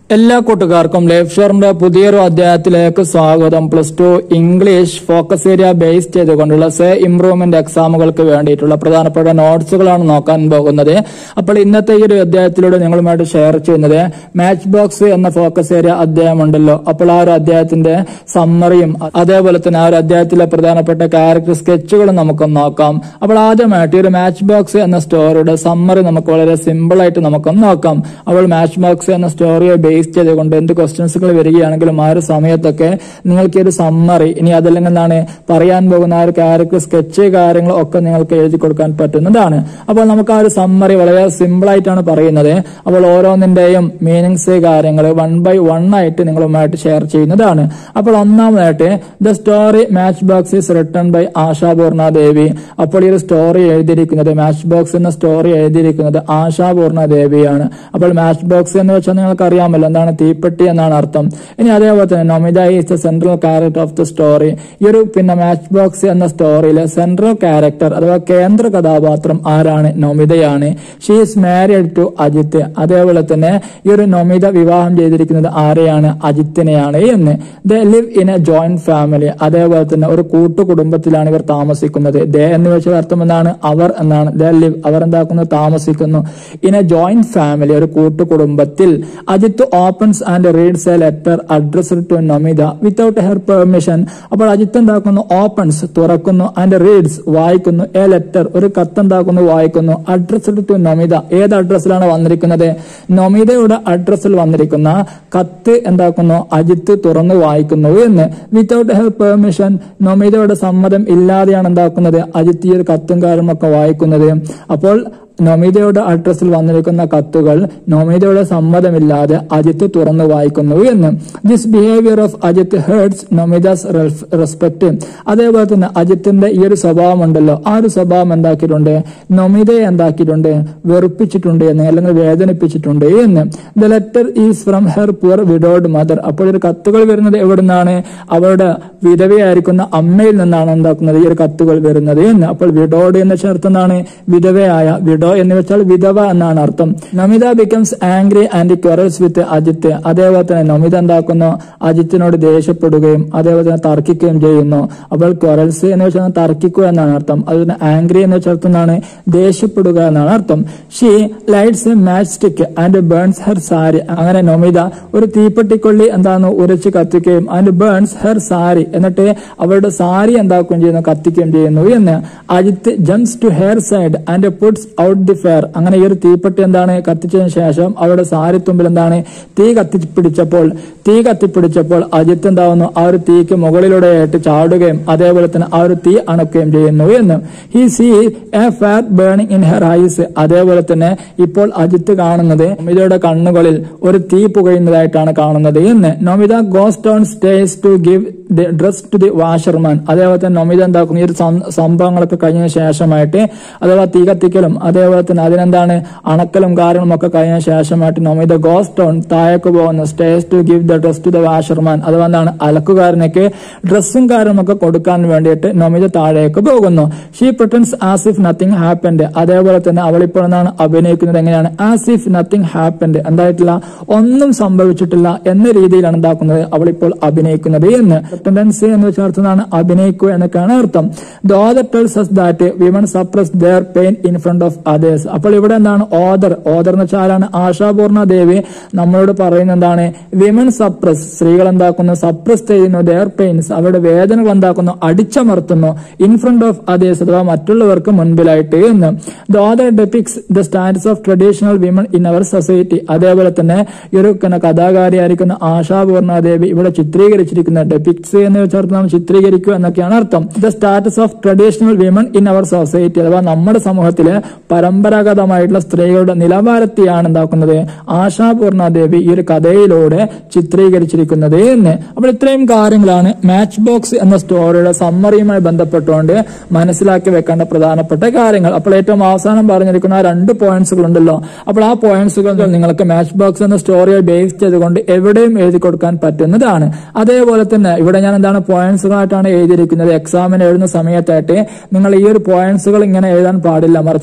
എല്ലാ കൂട്ടുകാർക്കും ലൈഫ് ഷോറിന്റെ പുതിയൊരു അധ്യായത്തിലേക്ക് സ്വാഗതം plus two English focus area base ചെയ്തുകൊണ്ടുള്ള സേ ഇംപ്രൂവ്മെന്റ് എക്സാമുകൾക്ക് വേണ്ടിയിട്ടുള്ള പ്രധാനപ്പെട്ട നോട്ട്സുകളാണ് നോക്കാൻ പോകുന്നത് അപ്പോൾ ഇന്നത്തെ ഈ ഒരു അധ്യായത്തിലൂടെ നിങ്ങളുമായിട്ട് ഷെയർ ചെയ്യുന്നത് മാച്ച് ബോക്സ് എന്ന ഫോക്കസ് ഏരിയ അധ്യായമുണ്ടല്ലോ അപ്പോൾ ആ ഒരു അധ്യായത്തിന്റെ സമ്മറിയും അതേപോലെ തന്നെ ആ ഒരു അധ്യായത്തിലെ പ്രധാനപ്പെട്ട ക്യാരക്ടർ സ്കെച്ചുകളും നമുക്ക് നോക്കാം അപ്പോൾ ആദ്യമായിട്ട് ഈ ഒരു മാച്ച് ബോക്സ് എന്ന സ്റ്റോറിയുടെ സമ്മറി നമുക്ക് വളരെ സിമ്പിൾ ആയിട്ട് നമുക്കൊന്ന് നോക്കാം അപ്പോൾ മാച്ച് ബോക്സ് എന്ന സ്റ്റോറിയെ ബേസ് ചെയ്തുകൊണ്ട് എന്ത് ക്വസ്റ്റ്യൻസുകൾ വരികയാണെങ്കിലും ആ ഒരു സമയത്തൊക്കെ നിങ്ങൾക്ക് ഈ ഒരു സമ്മറി ഇനി അതല്ലെങ്കിൽ എന്താണ് പറയാൻ പോകുന്ന ആ ഒരു ക്യാരക്ടർ സ്കെച്ച് കാര്യങ്ങൾ ഒക്കെ നിങ്ങൾക്ക് എഴുതി കൊടുക്കാൻ പറ്റുന്നതാണ് അപ്പോൾ നമുക്ക് ആ ഒരു സമ്മറി വളരെ സിമ്പിൾ ആയിട്ടാണ് പറയുന്നത് അപ്പോൾ ഓരോന്നിന്റെയും മീനിങ്സ് കാര്യങ്ങൾ വൺ ബൈ വൺ ആയിട്ട് നിങ്ങളുമായിട്ട് ഷെയർ ചെയ്യുന്നതാണ് അപ്പോൾ ഒന്നാമതായിട്ട് the story match box is written by Ashapurna Devi അപ്പോൾ ഈ ഒരു സ്റ്റോറി എഴുതിയിരിക്കുന്നത് മാച്ച് ബോക്സ് എന്ന സ്റ്റോറി എഴുതിയിരിക്കുന്നത് ആശാപൂർണ ദേവിയാണ് അപ്പോൾ മാച്ച് ബോക്സ് എന്ന് വെച്ചാൽ നിങ്ങൾക്ക് അറിയാമല്ലോ എന്താണ് തീപ്പെട്ടി എന്നാണ് അർത്ഥം ഇനി അതേപോലെ തന്നെ Nomita is the central character of the story ഈ ഒരു പിന്നെ മാച്ച് ബോക്സ് എന്ന സ്റ്റോറിയിലെ സെൻട്രൽ ക്യാരക്ടർ അഥവാ കേന്ദ്ര കഥാപാത്രം ആരാണ് നൊമിതയാണ് she is married to Ajith അതേപോലെ തന്നെ ഈ ഒരു നൊമിത വിവാഹം ചെയ്തിരിക്കുന്നത് ആരെയാണ് അജിത്തിനെയാണ് എന്ന് the live in a joint family അതേപോലെ തന്നെ ഒരു കൂട്ടുകുടുംബത്തിലാണ് ഇവർ താമസിക്കുന്നത് ദേ എന്ന് വെച്ചാൽ അർത്ഥം എന്താണ് അവർ എന്നാണ് ദ ലിവ് അവർ എന്താക്കുന്നു താമസിക്കുന്നു ഇൻ എ ജോയിന്റ് ഫാമിലി ഒരു കൂട്ടുകുടുംബത്തിൽ Ajith opens and reads a letter addressed to Namita without her permission അപ്പോൾ അജിത്ത് എന്താക്കുന്നു ഓപ്പൺസ് തുറക്കുന്നു ആൻഡ് റീഡ്സ് വായിക്കുന്നു എ ലെറ്റർ ഒരു കത്ത് എന്താക്കുന്നു വായിക്കുന്നു അഡ്രസ്ഡ് ടു നമിത ഏത് അഡ്രസ്സിലാണ് വന്നിരിക്കുന്നത് നമിതയുടെ അഡ്രസ്സിൽ വന്നിരിക്കുന്ന കത്ത് എന്താക്കുന്നു അജിത്ത് തുറന്നു വായിക്കുന്നു എന്ന് വിത്തൗട്ട് ഹെർ പെർമിഷൻ നമിതയുടെ സമ്മതം ഇല്ലാതെയാണ് എന്താക്കുന്നത് അജിത്ത് ഈ ഒരു കത്തും കാര്യമൊക്കെ വായിക്കുന്നത് അപ്പോൾ നൊമിതയുടെ അഡ്രസ്സിൽ വന്നിരിക്കുന്ന കത്തുകൾ നൊമിതയുടെ സമ്മതമില്ലാതെ അജിത്ത് തുറന്നു വായിക്കുന്നു എന്ന് this behaviour of Ajith hurts Nomita's respect അതേപോലെ തന്നെ അജിത്തിന്റെ ഈ ഒരു സ്വഭാവം ഉണ്ടല്ലോ ആ ഒരു സ്വഭാവം എന്താക്കിയിട്ടുണ്ട് നൊമിതയെ എന്താക്കിയിട്ടുണ്ട് വെറുപ്പിച്ചിട്ടുണ്ട് എന്ന് അല്ലെങ്കിൽ വേദനിപ്പിച്ചിട്ടുണ്ട് എന്ന് the letter is from her poor widowed mother അപ്പോൾ ഒരു കത്തുകൾ വരുന്നത് എവിടെ നിന്നാണ് അവരുടെ വിധവയായിരിക്കുന്ന അമ്മയിൽ നിന്നാണ് എന്താക്കുന്നത് ഈ ഒരു കത്തുകൾ വരുന്നത് എന്ന് അപ്പോൾ വിഡോഡ് എന്ന ചേർത്ത് എന്താണ് വിധവയായ വിഡോ എന്ന് വെച്ചാൽ വിധവ എന്നാണ് അർത്ഥം Namita becomes angry and quarrels with Ajith അതേപോലെ തന്നെ നമിത എന്താക്കുന്നു അജിത്തിനോട് ദേഷ്യപ്പെടുകയും അതേപോലെ തന്നെ തർക്കിക്കുകയും ചെയ്യുന്നു അപ്പോൾ ക്വറൽസ് എന്ന് വെച്ചാൽ തർക്കിക്കുക എന്നാണ് അർത്ഥം അതുപോലെ ആംഗ്രി എന്ന് വെച്ചാൽ എന്താണ് ദേഷ്യപ്പെടുക എന്നാണ് അർത്ഥം she lights a match stick and burns her sari അങ്ങനെ നമിത ഒരു തീപ്പെട്ടിക്കൊള്ളി എന്താണ് ഉരച്ച് കത്തിക്കുകയും ആൻഡ് ബേൺസ് ഹെർ സാരി എന്നിട്ട് അവരുടെ സാരി എന്താക്കുകയും ചെയ്യുന്നു കത്തിക്കുകയും ചെയ്യുന്നു എന്ന് Ajith jumps to her side and puts out the fire അങ്ങനെ ഈ ഒരു തീപ്പെട്ടി എന്താണ് കത്തിച്ചതിന് ശേഷം അവരുടെ സാരി തുമ്പിൽ എന്താണ് തീ കത്തിപ്പിടിച്ചപ്പോൾ തീ കത്തിപ്പിടിച്ചപ്പോൾ അജിത്ത് എന്താവുന്നു ആ ഒരു തീക്ക് മുകളിലൂടെ ആയിട്ട് ചാടുകയും അതേപോലെ തന്നെ ആ ഒരു തീ അണക്കുകയും ചെയ്യുന്നു എന്ന് he see a fire burning in her eyes അതേപോലെ തന്നെ ഇപ്പോൾ അജിത്ത് കാണുന്നത് നൊമിതയുടെ കണ്ണുകളിൽ ഒരു തീ പുകയുന്നതായിട്ടാണ് കാണുന്നത് എന്ന് Nomita goes down stairs to give the dress to the washerman അതേപോലെ തന്നെ നൊമിത എന്താക്കുന്നു ഈ ഒരു സം- സംഭവങ്ങളൊക്കെ കഴിഞ്ഞതിന് ശേഷമായിട്ട് അഥവാ തീ കത്തിക്കലും അതേപോലെ തന്നെ അതിനെന്താണ് അണക്കലും കാര്യങ്ങളും ഒക്കെ കഴിഞ്ഞ ശേഷമായിട്ട് നൊമിത ഗോസ്റ്റ് ഓൺ താഴേക്ക് പോകുന്നു stairs to give the dress to the washerman അഥവാ എന്താണ് അലക്കുകാരനൊക്കെ ഡ്രസ്സും കാര്യമൊക്കെ കൊടുക്കാൻ വേണ്ടിയിട്ട് നൊമിത താഴേക്ക് പോകുന്നു she pretends as if nothing happened അതേപോലെ തന്നെ അവൾ ഇപ്പോൾ എന്താണ് അഭിനയിക്കുന്നത് എങ്ങനെയാണ് ആസ് ഇഫ് നത്തിങ് ഹാപ്പൻഡ് എന്തായിട്ടില്ല ഒന്നും സംഭവിച്ചിട്ടില്ല എന്ന രീതിയിലാണ് എന്താക്കുന്നത് അവൾ ഇപ്പോൾ അഭിനയിക്കുന്നത് എന്ന് ടെൻഡൻസി എന്ന് വെച്ചാൽ അർത്ഥമാണ് അഭിനയിക്കുക എന്നൊക്കെയാണ് അർത്ഥം the author tells us that women suppress their pain in front of others അപ്പോൾ ഇവിടെ എന്താണ് ഓദർ ഓദർ എന്ന് വെച്ചാൽ ആരാണ് ആശാപൂർണ ദേവി നമ്മളോട് പറയുന്ന എന്താണ് വിമൺ സപ്രസ് സ്ത്രീകൾ എന്താക്കുന്നു സപ്രസ് ചെയ്യുന്നു ദർ പെയിൻസ് അവരുടെ വേദനകൾ എന്താക്കുന്നു അടിച്ചമർത്തുന്നു ഇൻ ഫ്രണ്ട് ഓഫ് അതേഴ്സ് അഥവാ മറ്റുള്ളവർക്ക് മുൻപിലായിട്ട് എന്ന് the author depicts the standards of traditional women in our society അതേപോലെ തന്നെ ഈ ഒരു പിന്നെ കഥാകാരിയായിരിക്കുന്ന ആശാപൂർണ ദേവി ഇവിടെ ചിത്രീകരിച്ചിരിക്കുന്ന ഡെപിക്സ് എന്ന് വെച്ചാൽ നാം ചിത്രീകരിക്കുക എന്നൊക്കെയാണ് അർത്ഥം the status of traditional women in our society അഥവാ നമ്മുടെ സമൂഹത്തിലെ പരമ്പരാഗതമായിട്ടുള്ള സ്ത്രീകളുടെ നിലവാരത്തെയാണ് എന്താക്കുന്നത് ആശാപൂർണ ദേവി ഈ ഒരു കഥയിലൂടെ ചിത്രീകരിച്ചിരിക്കുന്നത് എന്ന് അപ്പോൾ ഇത്രയും കാര്യങ്ങളാണ് മാച്ച് ബോക്സ് എന്ന സ്റ്റോറിയുടെ സമ്മറിയുമായി ബന്ധപ്പെട്ടുകൊണ്ട് മനസ്സിലാക്കി വെക്കേണ്ട പ്രധാനപ്പെട്ട കാര്യങ്ങൾ അപ്പോൾ ഏറ്റവും അവസാനം പറഞ്ഞിരിക്കുന്ന ആ രണ്ട് പോയിന്റ്സുകൾ ഉണ്ടല്ലോ അപ്പോൾ ആ പോയിന്റ്സുകൾ നിങ്ങൾക്ക് മാച്ച് ബോക്സ് എന്ന സ്റ്റോറിയെ ബേസ് ചെയ്തുകൊണ്ട് എവിടെയും എഴുതി കൊടുക്കാൻ പറ്റുന്നതാണ് അതേപോലെ തന്നെ ഇവിടെ ഞാൻ എന്താണ് പോയിന്റ്സുകളായിട്ടാണ് എഴുതിയിരിക്കുന്നത് എക്സാമിന് എഴുതുന്ന സമയത്തായിട്ട് നിങ്ങൾ ഈ ഒരു പോയിന്റ്സുകൾ ഇങ്ങനെ എഴുതാൻ പാടില്ല മറിച്ച് എന്താണ് പേപ്പർ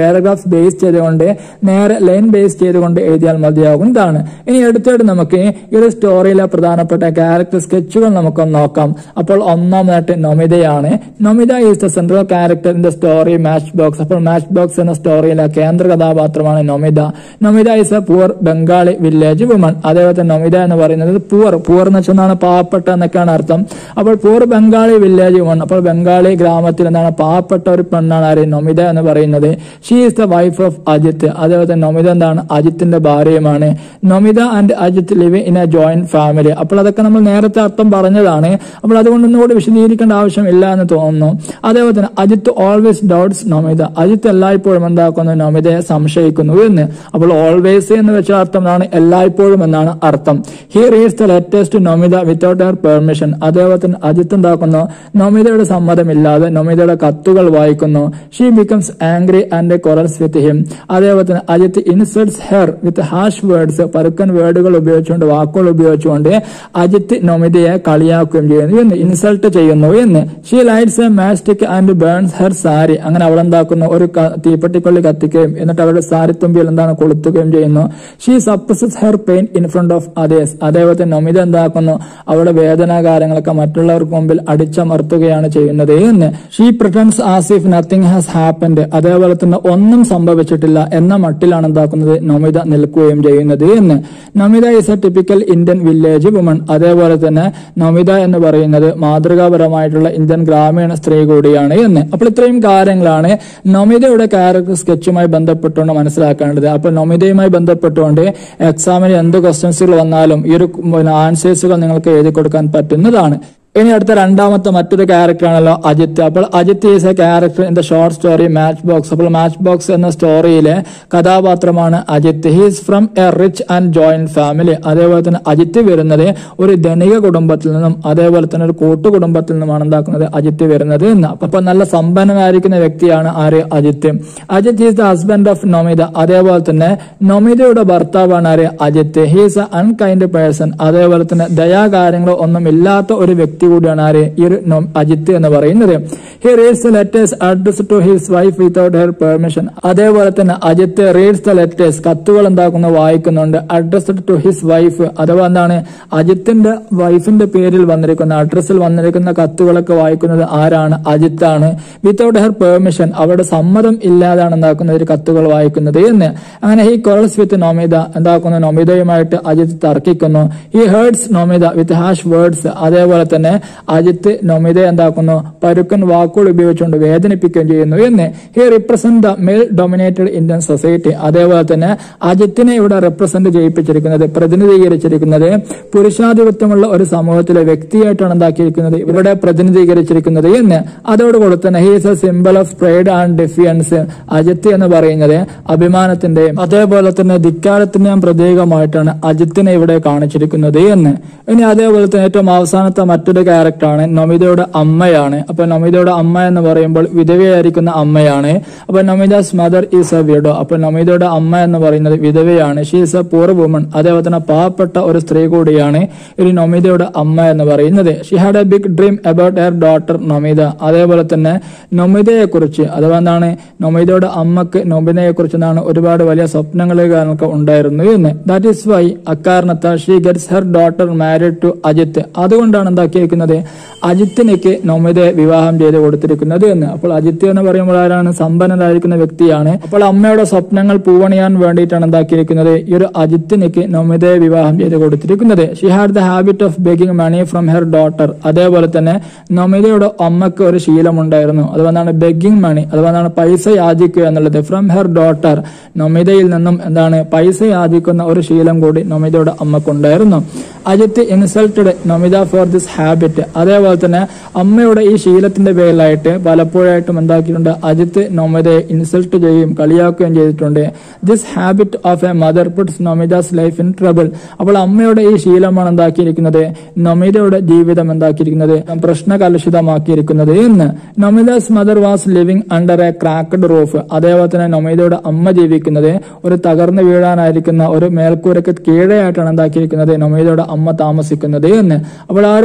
പാരഗ്രാഫ് ബേസ് ചെയ്തുകൊണ്ട് നേരെ ലൈൻ ബേസ് ചെയ്തുകൊണ്ട് എഴുതിയാൽ മതിയാകുന്നതാണ് ഇനി അടുത്തായിട്ട് നമുക്ക് ഈ ഒരു സ്റ്റോറിയിലെ പ്രധാനപ്പെട്ട ക്യാരക്ടർ സ്കെച്ചുകൾ നമുക്ക് നോക്കാം അപ്പോൾ ഒന്നാമതായിട്ട് നൊമിതയാണ് Nomita is the central character in the story match box അപ്പോൾ മാച്ച് ബോക്സ് എന്ന സ്റ്റോറിയിലെ കേന്ദ്ര കഥാപാത്രമാണ് Nomita Nomita is a poor Bengali village woman അതേപോലെ തന്നെ നൊമിത എന്ന് പറയുന്നത് പുവർ പുവർ എന്ന് വെച്ചാൽ പാവപ്പെട്ട എന്നൊക്കെയാണ് അർത്ഥം അപ്പോൾ പുവർ ബംഗാളി വില്ലേജ് വുമൺ അപ്പോൾ ബംഗാളി ഗ്രാമത്തിൽ എന്താണ് പാവപ്പെട്ട ഒരു പെണ്ണാണ് ആര് നൊമിത എന്ന് പറയുന്നത് she is the wife of Ajith അതേപോലെ തന്നെ നൊമിത എന്താണ് അജിത്തിന്റെ ഭാര്യയുമാണ് Nomita and Ajith live in a joint family അപ്പോൾ അതൊക്കെ നമ്മൾ നേരത്തെ അർത്ഥം പറഞ്ഞതാണ് അപ്പോൾ അതുകൊണ്ട് ഒന്നുകൂടി വിശദീകരിക്കേണ്ട ആവശ്യമില്ല എന്ന് തോന്നുന്നു അതേപോലെ തന്നെ അജിത്ത് ഓൾവേസ് ഡൗട്ട്സ് നൊമിത അജിത്ത് എല്ലായ്പ്പോഴും എന്താക്കുന്നു നൊമിതയെ സംശയിക്കുന്നു എന്ന് അപ്പോൾ ഓൾവേസ് എന്ന് വെച്ച അർത്ഥമാണ് എല്ലായ്പ്പോഴും എന്നാണ് അർത്ഥം he reads the letters to Nomita without her permission അതേപോലെ തന്നെ അജിത്ത് എന്താക്കുന്നു നൊമിതയുടെ സമ്മതമില്ലാതെ നൊമിതയുടെ കത്തുകൾ വായിക്കുന്നു she becomes angry and quarrels with him അതേപോലെ തന്നെ Ajith insults her with harsh words പരുക്കൻ വേർഡുകൾ ഉപയോഗിച്ചുകൊണ്ട് വാക്കുകൾ ഉപയോഗിച്ചുകൊണ്ട് അജിത്ത് നൊമിതയെ കളിയാക്കുകയും ചെയ്യുന്നു എന്ന് ഇൻസൾട്ട് ചെയ്യുന്നു എന്ന് she lights a matchstick and burns her sari അങ്ങനെ അവൾ എന്താക്കുന്നു ഒരു ക- തീപ്പെട്ടിക്കൊള്ളി കത്തിക്കുകയും എന്നിട്ട് അവളുടെ സാരി തുമ്പിയിൽ എന്താണ് കൊളുത്തുകയും ചെയ്യുന്നു she suppresses her pain in front of others അതേപോലെ തന്നെ നൊമിത എന്താക്കുന്നു അവളുടെ വേദനാകാരങ്ങളൊക്കെ മറ്റുള്ളവർക്ക് മുമ്പിൽ അടിച്ചമർത്തുകയാണ് ചെയ്യുന്നത് എന്ന് she pretends as if nothing has happened അതേപോലെ തന്നെ ഒന്നും സംഭവിച്ചിട്ടില്ല എന്ന മട്ടിലാണ് എന്താക്കുന്നത് നൊമിത നിൽക്കുകയും ചെയ്യുന്നത് എന്ന് Namita is a typical Indian village woman അതേപോലെ തന്നെ നമിത എന്ന് പറയുന്നത് മാതൃകാപരമായിട്ടുള്ള ഇന്ത്യൻ ഗ്രാമീണ സ്ത്രീ കൂടിയാണ് എന്ന് അപ്പോൾ ഇത്രയും കാര്യങ്ങളാണ് നമിതയുടെ ക്യാരക്ടർ സ്കെച്ചുമായി ബന്ധപ്പെട്ടുകൊണ്ട് മനസ്സിലാക്കേണ്ടത് അപ്പോൾ നമിതയുമായി ബന്ധപ്പെട്ടുകൊണ്ട് എക്സാമിന് എന്ത് ക്വസ്റ്റ്യൻസുകൾ വന്നാലും ഈ ഒരു ആൻസേഴ്സുകൾ നിങ്ങൾക്ക് എഴുതി കൊടുക്കാൻ പറ്റുന്നതാണ് ഇനി അടുത്ത രണ്ടാമത്തെ മറ്റൊരു ക്യാരക്ടർ ആണല്ലോ അജിത്ത് അപ്പോൾ Ajith is a character in the short story match box അപ്പോൾ മാച്ച് ബോക്സ് എന്ന സ്റ്റോറിയിലെ കഥാപാത്രമാണ് Ajith he's from a rich and joint family അതേപോലെ തന്നെ അജിത്ത് വരുന്നത് ഒരു ധനിക കുടുംബത്തിൽ നിന്നും അതേപോലെ തന്നെ ഒരു കൂട്ടുകുടുംബത്തിൽ നിന്നുമാണ് എന്താക്കുന്നത് അജിത്ത് വരുന്നത് എന്ന് അപ്പൊ നല്ല സമ്പന്നനായിരിക്കുന്ന വ്യക്തിയാണ് ആര് Ajith Ajith is the husband of Nomita അതേപോലെ തന്നെ നൊമിതയുടെ ഭർത്താവാണ് ആര് Ajith he's a unkind person അതേപോലെ തന്നെ ദയാകാര്യങ്ങളോ ഒന്നും ഇല്ലാത്ത ഒരു വ്യക്തി കൂടിയാണ് ആര് ഈ ഒരു നൊ- അജിത്ത് എന്ന് പറയുന്നത് he reads the letters address to his wife without her permission അതേപോലെ തന്നെ അജിത്ത് റീഡ്സ് ദ ലെറ്റേഴ്സ് കത്തുകൾ എന്താക്കുന്ന വായിക്കുന്നുണ്ട് അഡ്രസ്ഡ് ടു ഹിസ് വൈഫ് അഥവാ എന്താണ് അജിത്തിന്റെ വൈഫിന്റെ പേരിൽ വന്നിരിക്കുന്ന അഡ്രസ്സിൽ വന്നിരിക്കുന്ന കത്തുകളൊക്കെ വായിക്കുന്നത് ആരാണ് അജിത്താണ് വിത്തൗട്ട് ഹെർ പെർമിഷൻ അവരുടെ സമ്മതം ഇല്ലാതാണ് എന്താക്കുന്നത് ഒരു കത്തുകൾ വായിക്കുന്നത് എന്ന് അങ്ങനെ ഹി കോൾസ് വിത്ത് നോമിത എന്താക്കുന്നു നോമിതയുമായിട്ട് അജിത്ത് തർക്കിക്കുന്നു he hurts Nomita with harsh words അതേപോലെ തന്നെ അജിത്ത് നോമിത എന്താക്കുന്നു പരുക്കൻ വാക്കുകൾ ഉപയോഗിച്ചുകൊണ്ട് വേദനിപ്പിക്കുകയും ചെയ്യുന്നു എന്ന് he represent the male dominated Indian society അതേപോലെ തന്നെ അജിത്തിനെ ഇവിടെ റെപ്രസെന്റ് ചെയ്യിപ്പിച്ചിരിക്കുന്നത് പ്രതിനിധീകരിച്ചിരിക്കുന്നത് പുരുഷാധിപത്യമുള്ള ഒരു സമൂഹത്തിലെ വ്യക്തിയായിട്ടാണ് എന്താക്കിയിരിക്കുന്നത് ഇവിടെ പ്രതിനിധീകരിച്ചിരിക്കുന്നത് എന്ന് അതോടുകൂടി തന്നെ he's a symbol of pride and defiance Ajith എന്ന് പറയുന്നത് അഭിമാനത്തിന്റെയും അതേപോലെ തന്നെ ധിക്കാരത്തിന്റെയും പ്രതീകമായിട്ടാണ് അജിത്തിനെ ഇവിടെ കാണിച്ചിരിക്കുന്നത് എന്ന് ഇനി അതേപോലെ തന്നെ ഏറ്റവും അവസാനത്തെ മറ്റൊരു ക്യാരക്ടറാണ് നമിതയുടെ അമ്മയാണ് അപ്പൊ നമിതയുടെ അമ്മ എന്ന് പറയുമ്പോൾ വിധവയായിരിക്കുന്ന അമ്മയാണ് അപ്പൊ Namita's mother is a widow അപ്പൊ നമിതയുടെ അമ്മ എന്ന് പറയുന്നത് വിധവയാണ് she is a poor woman അതേപോലെ തന്നെ പാവപ്പെട്ട ഒരു സ്ത്രീ കൂടിയാണ് ഒരു നമിതയുടെ അമ്മ എന്ന് പറയുന്നത് she had a big dream about her daughter Namita അതേപോലെ തന്നെ നമിതയെ കുറിച്ച് അഥവാ എന്താണ് നമിതയുടെ അമ്മക്ക് നമിതയെ കുറിച്ച് എന്താണ് ഒരുപാട് വലിയ സ്വപ്നങ്ങൾ കാരണമൊക്കെ ഉണ്ടായിരുന്നു എന്ന് ദാറ്റ് ഈസ് വൈ അക്കാരണത്താൽ she gets her daughter married to Ajith അതുകൊണ്ടാണ് എന്താക്കിയിരിക്കുന്നത് അജിത്തിനേക്ക് നമിതയെ വിവാഹം ചെയ്ത് കൊടുത്തിരിക്കുന്നത് എന്ന് അപ്പോൾ അജിത്ത് എന്ന് പറയുമ്പോൾ ആരാണ് സമ്പന്നരായിരിക്കുന്ന വ്യക്തിയാണ് അപ്പോൾ അമ്മയുടെ സ്വപ്നങ്ങൾ പൂവണിയാൻ വേണ്ടിയിട്ടാണ് എന്താക്കിയിരിക്കുന്നത് ഈ ഒരു അജിത്തിനേക്ക് നമിതയെ വിവാഹം ചെയ്ത് കൊടുത്തിരിക്കുന്നത് she had the habit of begging money from her daughter അതേപോലെ തന്നെ നമിതയുടെ അമ്മക്ക് ഒരു ശീലമുണ്ടായിരുന്നു അഥവാ എന്താണ് ബെഗിങ് മണി അഥവാ എന്താണ് പൈസ യാചിക്കുക എന്നുള്ളത് ഫ്രം ഹെർ ഡോട്ടർ നമിതയിൽ നിന്നും എന്താണ് പൈസ യാചിക്കുന്ന ഒരു ശീലം കൂടി നമിതയുടെ അമ്മക്കുണ്ടായിരുന്നു Ajith insulted Namita for this habit അതേപോലെ തന്നെ അമ്മയുടെ ഈ ശീലത്തിന്റെ പേരിലായിട്ട് പലപ്പോഴായിട്ടും എന്താക്കിയിട്ടുണ്ട് അജിത്ത് നമിതയെ ഇൻസൾട്ട് ചെയ്യുകയും കളിയാക്കുകയും ചെയ്തിട്ടുണ്ട് this habit of a mother puts Namita's life in trouble അപ്പോൾ അമ്മയുടെ ഈ ശീലമാണ് എന്താക്കിയിരിക്കുന്നത് നമിതയുടെ ജീവിതം എന്താക്കിയിരിക്കുന്നത് പ്രശ്നകലുഷിതമാക്കിയിരിക്കുന്നത് എന്ന് Namita's mother was living under a cracked roof അതേപോലെ തന്നെ നമിതയുടെ അമ്മ ജീവിക്കുന്നത് ഒരു തകർന്നു വീഴാനായിരിക്കുന്ന ഒരു മേൽക്കൂരക്ക് കീഴെയായിട്ടാണ് എന്താക്കിയിരിക്കുന്നത് നമിതയുടെ അമ്മ താമസിക്കുന്നത് എന്ന് അപ്പോൾ ആ ഒരു മേൽക്കൂര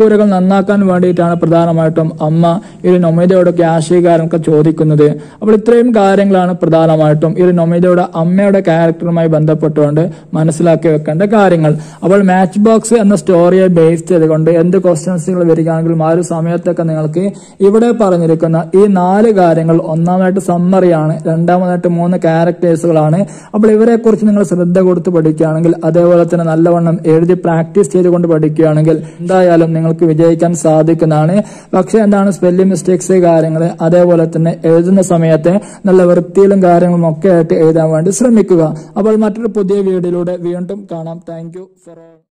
മേൽക്കൂരകൾ നന്നാക്കാൻ വേണ്ടിയിട്ടാണ് പ്രധാനമായിട്ടും അമ്മ ഈ ഒരു നൊമിതയോട് ക്യാഷുകാരനൊക്കെ ചോദിക്കുന്നത് അപ്പോൾ ഇത്രയും കാര്യങ്ങളാണ് പ്രധാനമായിട്ടും ഈ ഒരു നൊമിതയുടെ അമ്മയുടെ ക്യാരക്ടറുമായി ബന്ധപ്പെട്ടുകൊണ്ട് മനസ്സിലാക്കി വെക്കേണ്ട കാര്യങ്ങൾ അപ്പോൾ മാച്ച് ബോക്സ് എന്ന സ്റ്റോറിയെ ബേസ് ചെയ്തുകൊണ്ട് എന്ത് ക്വസ്റ്റ്യൻസുകൾ വരികയാണെങ്കിലും ആ ഒരു സമയത്തൊക്കെ നിങ്ങൾക്ക് ഇവിടെ പറഞ്ഞിരിക്കുന്ന ഈ നാല് കാര്യങ്ങൾ ഒന്നാമതായിട്ട് സമ്മറിയാണ് രണ്ടാമതായിട്ട് മൂന്ന് ക്യാരക്ടേഴ്സുകളാണ് അപ്പോൾ ഇവരെ കുറിച്ച് നിങ്ങൾ ശ്രദ്ധ കൊടുത്ത് പഠിക്കുകയാണെങ്കിൽ അതേപോലെ തന്നെ നല്ലവണ്ണം എഴുതി പ്രാക്ടീസ് ചെയ്തുകൊണ്ട് പഠിക്കുകയാണെങ്കിൽ എന്തായാലും നിങ്ങൾക്ക് വിജയിക്കാൻ സാധിക്കുന്നതാണ് പക്ഷെ എന്താണ് സ്പെല്ലിംഗ് മിസ്റ്റേക്സ് കാര്യങ്ങൾ അതേപോലെ തന്നെ എഴുതുന്ന സമയത്ത് നല്ല വൃത്തിയിലും കാര്യങ്ങളും ഒക്കെ ആയിട്ട് എഴുതാൻ വേണ്ടി ശ്രമിക്കുക അപ്പോൾ മറ്റൊരു പുതിയ വീഡിയോയിലൂടെ വീണ്ടും കാണാം താങ്ക് യു ഫോർ ഓൾ